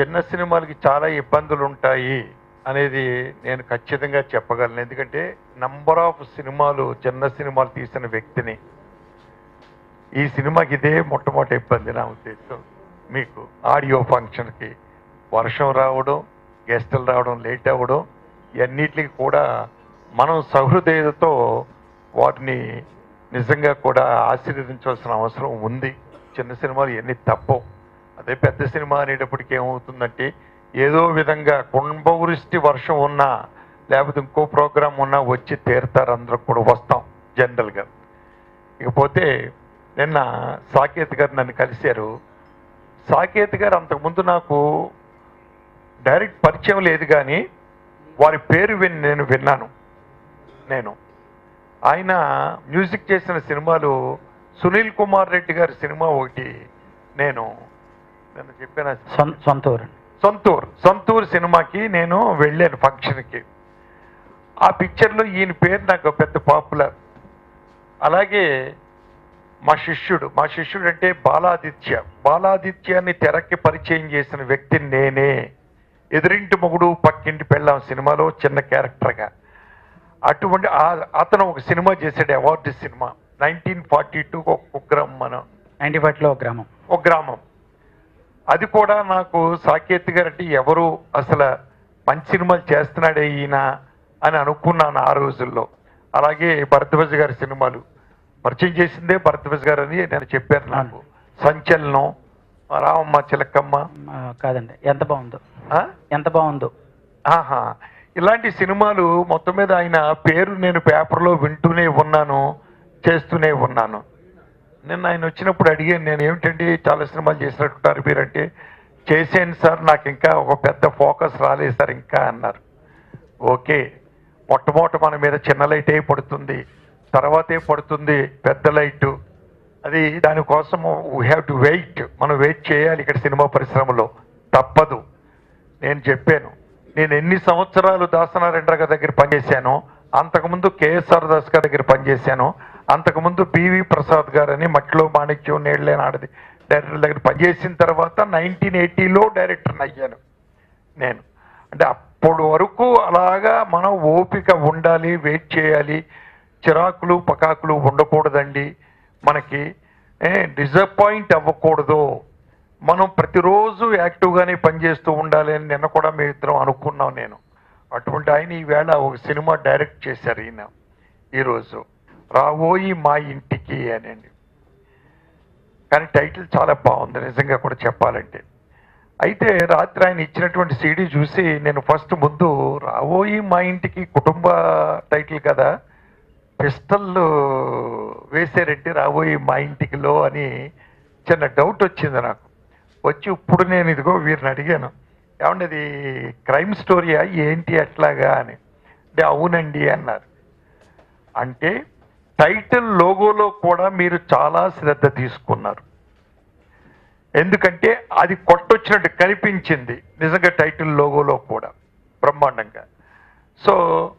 చిన్న సినిమాలకి చాలా ఇబ్బందులు ఉంటాయి అనేది నేను ఖచ్చితంగా చెప్పగలను ఎందుకంటే నంబర్ ఆఫ్ సినిమాలు చిన్న సినిమాలు తీసిన వ్యక్తిని ఈ సినిమాకి ఇదే మొట్టమొదటి ఇబ్బంది నా ఉద్దేశం మీకు ఆడియో ఫంక్షన్కి వర్షం రావడం గెస్టులు రావడం లేట్ అవ్వడం ఇవన్నిటికి కూడా మనం సహృదయతతో వాటిని నిజంగా కూడా ఆశీర్వదించవలసిన అవసరం ఉంది చిన్న సినిమాలు ఎన్ని తప్పవు అదే పెద్ద సినిమా అనేటప్పటికి ఏమవుతుందంటే ఏదో విధంగా కుంభవృష్టి వర్షం ఉన్నా లేకపోతే ఇంకో ప్రోగ్రాం ఉన్నా వచ్చి తీరుతారు అందరూ కూడా వస్తాం జనరల్గా ఇకపోతే నిన్న సాకేత్ గారు నన్ను కలిశారు సాకేత్ గారు అంతకుముందు నాకు డైరెక్ట్ పరిచయం లేదు కానీ వారి పేరు విని నేను విన్నాను నేను ఆయన మ్యూజిక్ చేసిన సినిమాలు సునీల్ కుమార్ రెడ్డి గారి సినిమా ఒకటి నేను నేను చెప్పిన సొం- సొంత ఊరు సొంతూర్ సొంతూర్ సినిమాకి నేను వెళ్ళాను ఫంక్షన్కి ఆ పిక్చర్లో ఈయన పేరు నాకు పెద్ద పాపులర్ అలాగే మా శిష్యుడు మా శిష్యుడు అంటే బాలాదిత్య బాలాదిత్యాన్ని తెరకి పరిచయం చేసిన వ్యక్తి నేనే ఎదురింటి మొగుడు పక్కింటి పెళ్ళాం సినిమాలో చిన్న క్యారెక్టర్గా అటువంటి ఆ- అతను ఒక సినిమా చేశాడు award cinema nineteen forty two ఒక కుగ్రామం మనం నైన్టీ ఫైవ్లో ఒక గ్రామం ఒక గ్రామం అది కూడా నాకు సాకేత్ గారు అంటే ఎవరు అసలు మంచి సినిమాలు చేస్తున్నాడే ఈయన అని అనుకున్నాను ఆ రోజుల్లో అలాగే భరద్వాజ్ గారి సినిమాలు పరిచయం చేసిందే భరద్వాజ్ గారు అని నేను చెప్పాను నాకు సంచలనం రామమ్మ చిలకమ్మ ఆ, కాదండి ఎంత బాగుందో ఆ? ఎంత బాగుందో ఆహా ఇలాంటి సినిమాలు మొత్తం మీద ఆయన పేరు నేను పేపర్లో వింటూనే ఉన్నాను చేస్తూనే ఉన్నాను నిన్న ఆయన వచ్చినప్పుడు అడిగాను నేను ఏమిటండి చాలా సినిమాలు చేసినట్టున్నారు మీరంటే చేసాను సార్ నాకు ఇంకా ఒక పెద్ద ఫోకస్ రాలేదు సార్ ఇంకా అన్నారు ఓకే మొట్టమొదట మన మీద చిన్న లైటే పడుతుంది తర్వాతే పడుతుంది పెద్ద లైట్ అది దానికోసం వీ హ్యావ్ టు వెయిట్ మనం వెయిట్ చేయాలి ఇక్కడ సినిమా పరిశ్రమలో తప్పదు నేను చెప్పాను నేను ఎన్ని సంవత్సరాలు దాసనారాయణ గారి దగ్గర పనిచేశానో అంతకుముందు కేఎస్ఆర్ దాస్ గారి దగ్గర పనిచేశాను అంతకుముందు పివి ప్రసాద్ గారు అని మట్టిలో మాణిక్యం నేళ్ళేనాడది డైరెక్టర్ దగ్గర పనిచేసిన తర్వాత నైన్టీన్ ఎయిటీలో డైరెక్టర్ అయ్యాను నేను అంటే అప్పుడు వరకు అలాగా మనం ఓపిక ఉండాలి వెయిట్ చేయాలి చిరాకులు పకాకులు ఉండకూడదండి మనకి డిసప్పాయింట్ అవ్వకూడదు మనం ప్రతిరోజు యాక్టివ్గానే పనిచేస్తూ ఉండాలి అని నిన్న కూడా మేము ఇద్దరం అనుకున్నాం నేను అటువంటి ఆయన ఈవేళ ఒక సినిమా డైరెక్ట్ చేశారు ఈయన ఈరోజు రాబోయి మా ఇంటికి అనండి కానీ టైటిల్ చాలా బాగుంది నిజంగా కూడా చెప్పాలంటే అయితే రాత్రి ఆయన ఇచ్చినటువంటి సీడీ చూసి నేను ఫస్ట్ ముందు రాబోయి మా ఇంటికి కుటుంబ టైటిల్ కదా పిస్టల్ వేసారంటే రాబోయి మా ఇంటికిలో అని చిన్న డౌట్ వచ్చింది నాకు వచ్చి ఇప్పుడు నేను ఇదిగో వీరిని అడిగాను ఏమండి అది క్రైమ్ స్టోరీయా ఏంటి అట్లాగా అని అంటే అవునండి అన్నారు అంటే టైటిల్ లోగోలో కూడా మీరు చాలా శ్రద్ధ తీసుకున్నారు ఎందుకంటే అది కొట్టొచ్చినట్టు కనిపించింది నిజంగా టైటిల్ లోగోలో కూడా బ్రహ్మాండంగా సో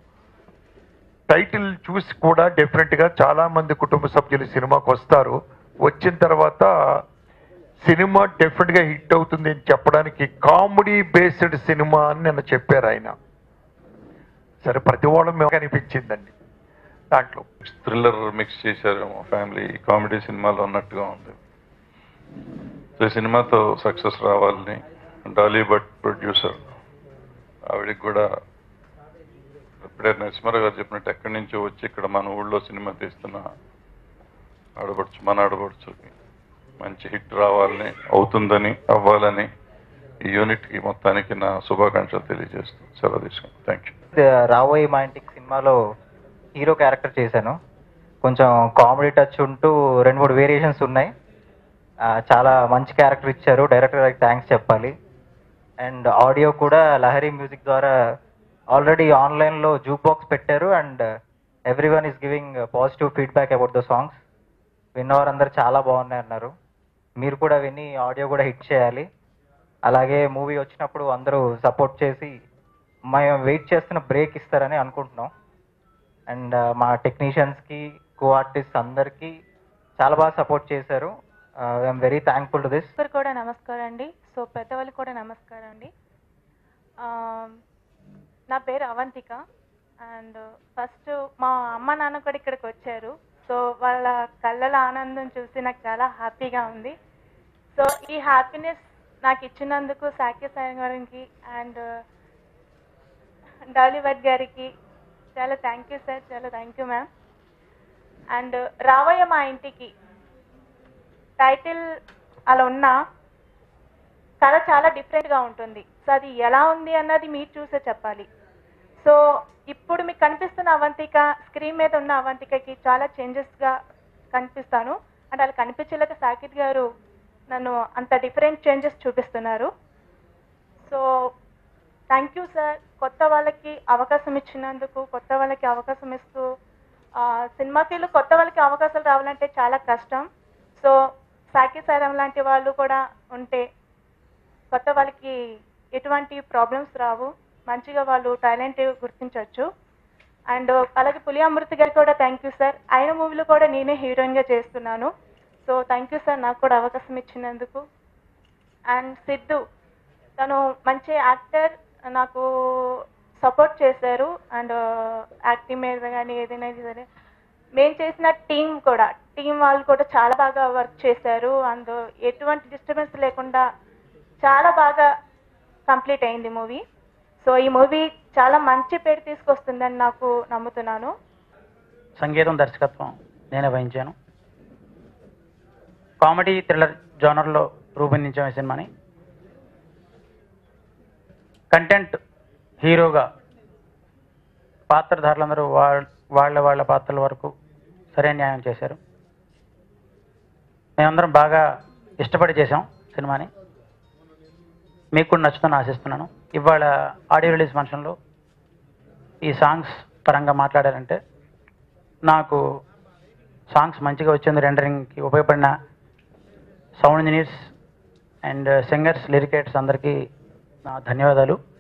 టైటిల్ చూసి కూడా డెఫినెట్గా చాలా మంది కుటుంబ సభ్యులు సినిమాకి వస్తారు వచ్చిన తర్వాత సినిమా డెఫినెట్గా హిట్ అవుతుంది అని చెప్పడానికి కామెడీ బేస్డ్ సినిమా అని నిన్న చెప్పారు ఆయన సరే ప్రతి వాళ్ళం మేము అనిపించిందండి దాంట్లో థ్రిల్లర్ మిక్స్ చేశారు మా ఫ్యామిలీ కామెడీ సినిమాలో ఉన్నట్టుగా ఉంది సో ఈ సినిమాతో సక్సెస్ రావాలని డాలీవుడ్ ప్రొడ్యూసర్ ఆవిడకి కూడా ఇప్పుడే నరసింహారావు గారు చెప్పినట్టు ఎక్కడి నుంచో వచ్చి ఇక్కడ మన ఊళ్ళో సినిమా తీస్తున్న ఆడపడుచు మన ఆడపడుచుకి మంచి హిట్ రావాలని అవుతుందని అవ్వాలని ఈ యూనిట్కి మొత్తానికి నా శుభాకాంక్షలు తెలియజేస్తూ సెలవు తీసుకున్నాను థ్యాంక్ యూ రాబోయే మా ఇంటికి సినిమాలో హీరో క్యారెక్టర్ చేశాను కొంచెం కామెడీ టచ్ ఉంటూ రెండు మూడు వేరియేషన్స్ ఉన్నాయి ఆ, చాలా మంచి క్యారెక్టర్ ఇచ్చారు డైరెక్టర్ గారికి థ్యాంక్స్ చెప్పాలి అండ్ ఆడియో కూడా లహరి మ్యూజిక్ ద్వారా ఆల్రెడీ ఆన్లైన్లో జూ బాక్స్ పెట్టారు and every one is giving positive feedback about the songs విన్నవారందరూ చాలా బాగున్నాయి అన్నారు మీరు కూడా విని ఆడియో కూడా హిట్ చేయాలి అలాగే మూవీ వచ్చినప్పుడు అందరూ సపోర్ట్ చేసి మేము వెయిట్ చేస్తున్న బ్రేక్ ఇస్తారని అనుకుంటున్నాం అండ్ మా టెక్నీషియన్స్కి కో ఆర్టిస్ట్ అందరికీ చాలా బాగా సపోర్ట్ చేశారు I'm very thankful to this అందరు కూడా నమస్కారం అండి సో పెద్దవాళ్ళకి కూడా నమస్కారం అండి ఆ, నా పేరు అవంతిక అండ్ ఫస్ట్ మా అమ్మ నాన్న కూడా ఇక్కడికి వచ్చారు సో వాళ్ళ కళ్ళల ఆనందం చూసి నాకు చాలా హ్యాపీగా ఉంది సో ఈ హ్యాపీనెస్ నాకు ఇచ్చినందుకు సాక్య సాయి గారికి అండ్ డాలీవుడ్ గారికి చాలా థ్యాంక్ యూ సార్ చాలా థ్యాంక్ యూ మ్యామ్ అండ్ రాబోయే మా ఇంటికి టైటిల్ అలా ఉన్నా కథ చాలా డిఫరెంట్గా ఉంటుంది సో అది ఎలా ఉంది అన్నది మీరు చూసే చెప్పాలి సో ఇప్పుడు మీకు కనిపిస్తున్న అవంతిక స్క్రీన్ మీద ఉన్న అవంతికకి చాలా చేంజెస్గా కనిపిస్తాను అంటే అలా కనిపించలేక సాకిత్ గారు నన్ను అంత డిఫరెంట్ చేంజెస్ చూపిస్తున్నారు సో థ్యాంక్ యూ సార్ కొత్త వాళ్ళకి అవకాశం ఇచ్చినందుకు కొత్త వాళ్ళకి అవకాశం ఇస్తూ ఆ, సినిమా ఫీల్డ్ కొత్త వాళ్ళకి అవకాశాలు రావాలంటే చాలా కష్టం సో సాకి సారం లాంటి వాళ్ళు కూడా ఉంటే కొత్త వాళ్ళకి ఎటువంటి ప్రాబ్లమ్స్ రావు మంచిగా వాళ్ళు టాలెంట్ గుర్తించవచ్చు అండ్ అలాగే పులి అమృత్ గారికి కూడా థ్యాంక్ యూ సార్ ఆయన మూవీలో కూడా నేనే హీరోయిన్గా చేస్తున్నాను సో థ్యాంక్ యూ సార్ నాకు కూడా అవకాశం ఇచ్చినందుకు అండ్ సిద్ధు తను మంచి యాక్టర్ నాకు సపోర్ట్ చేశారు అండ్ యాక్టింగ్ మీద కానీ ఏదైనా సరే మేము చేసిన టీం కూడా టీం వాళ్ళు కూడా చాలా బాగా వర్క్ చేశారు అండ్ ఎటువంటి డిస్టర్బెన్స్ లేకుండా చాలా బాగా కంప్లీట్ అయింది మూవీ సో ఈ మూవీ చాలా మంచి పేరు తీసుకొస్తుందని నాకు నమ్ముతున్నాను సంగీతం దర్శకత్వం నేనే వహించాను కామెడీ థ్రిల్లర్ జోనర్లో రూపొందించాం ఈ సినిమాని కంటెంట్ హీరోగా పాత్రధారులందరూ వాళ్ళ వాళ్ళ వాళ్ళ పాత్రల వరకు సరైన న్యాయం చేశారు మేమందరం బాగా ఇష్టపడి చేసాం సినిమాని మీకు కూడా నచ్చుతుందని ఆశిస్తున్నాను ఇవాళ ఆడియో రిలీజ్ ఫంక్షన్లో ఈ సాంగ్స్ పరంగా మాట్లాడారంటే నాకు సాంగ్స్ మంచిగా వచ్చింది రెండరింగ్కి ఉపయోగపడిన సౌండ్ ఇంజనీర్స్ అండ్ సింగర్స్ లిరికేటర్స్ అందరికీ నా ధన్యవాదాలు